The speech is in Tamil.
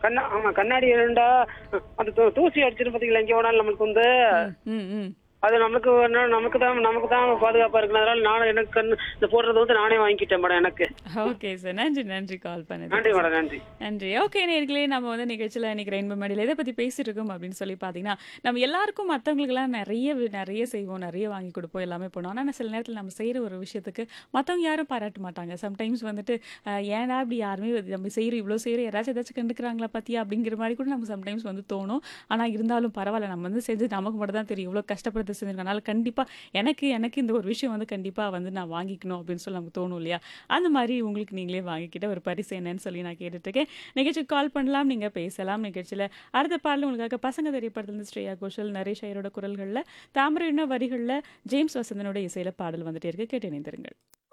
கண்ணா ஆமா கண்ணாடி ரெண்டா அந்த தூ- தூசி அடிச்சிட்டு பாத்தீங்களா எங்க வேணாலும் நம்மளுக்கு வந்து ம் ம் அது நமக்கு என்ன, நமக்கு தான் நமக்கு தான் பாதுகாப்பா இருக்கு அதனால நானும் எனக்கு கண்ணு இந்த போடுறது வந்து நானே வாங்கிக்கிட்டேன் மேடம் எனக்கு ஓகே சார் நன்றி நன்றி கால் பண்ணது நன்றி மேடம் நன்றி நன்றி ஓகே நேர்களே நம்ம வந்து நிகழ்ச்சியில் இன்னைக்கு ரெயின்போ மேடையில் எதை பற்றி பேசிட்டு இருக்கோம் அப்படின்னு சொல்லி பார்த்தீங்கன்னா நம்ம எல்லாருக்கும் மற்றவங்களுக்குலாம் நிறைய வி- நிறைய செய்வோம் நிறைய வாங்கி கொடுப்போம் எல்லாமே பண்ணுவோம் ஆனால் சில நேரத்தில் நம்ம செய்கிற ஒரு விஷயத்துக்கு மற்றவங்க யாரும் பாராட்ட மாட்டாங்க சம்டைம்ஸ் வந்துட்டு அஹ், ஏன்டா இப்படி யாருமே வந்து நம்ம செய்கிறோம் இவ்வளோ செய்கிறோம் யாராச்சும் ஏதாச்சும் கண்டுக்கிறாங்களா பார்த்தியா அப்படிங்கிற மாதிரி கூட நமக்கு சம்டைம்ஸ் வந்து தோணும் ஆனால் இருந்தாலும் பரவாயில்ல நம்ம வந்து செஞ்சு நமக்கு மட்டும் தான் தெரியும் இவ்வளோ கஷ்டப்படுறது செஞ்சிருக்கனால கண்டிப்பாக எனக்கு எனக்கு இந்த ஒரு விஷயம் வந்து கண்டிப்பாக வந்து நான் வாங்கிக்கணும் அப்படின்னு சொல்லி நமக்கு தோணும் இல்லையா அந்த மாதிரி உங்களுக்கு நீங்களே வாங்கிக்கிட்ட ஒரு பரிசு என்னன்னு சொல்லி நான் கேட்டுட்டு இருக்கேன் நிகழ்ச்சிக்கு கால் பண்ணலாம் நீங்கள் பேசலாம் நிகழ்ச்சியில் அடுத்த பாடல் உங்களுக்காக பசங்க திரைப்படத்துலேருந்து ஸ்ரேயா கோஷல் நரேஷ் ஐயரோட குரல்களில் தாமரை வரிகளில் ஜேம்ஸ் வசந்தனோட இசையில் பாடல் வந்துட்டே இருக்கு கேட்டு இணைந்திருங்கள்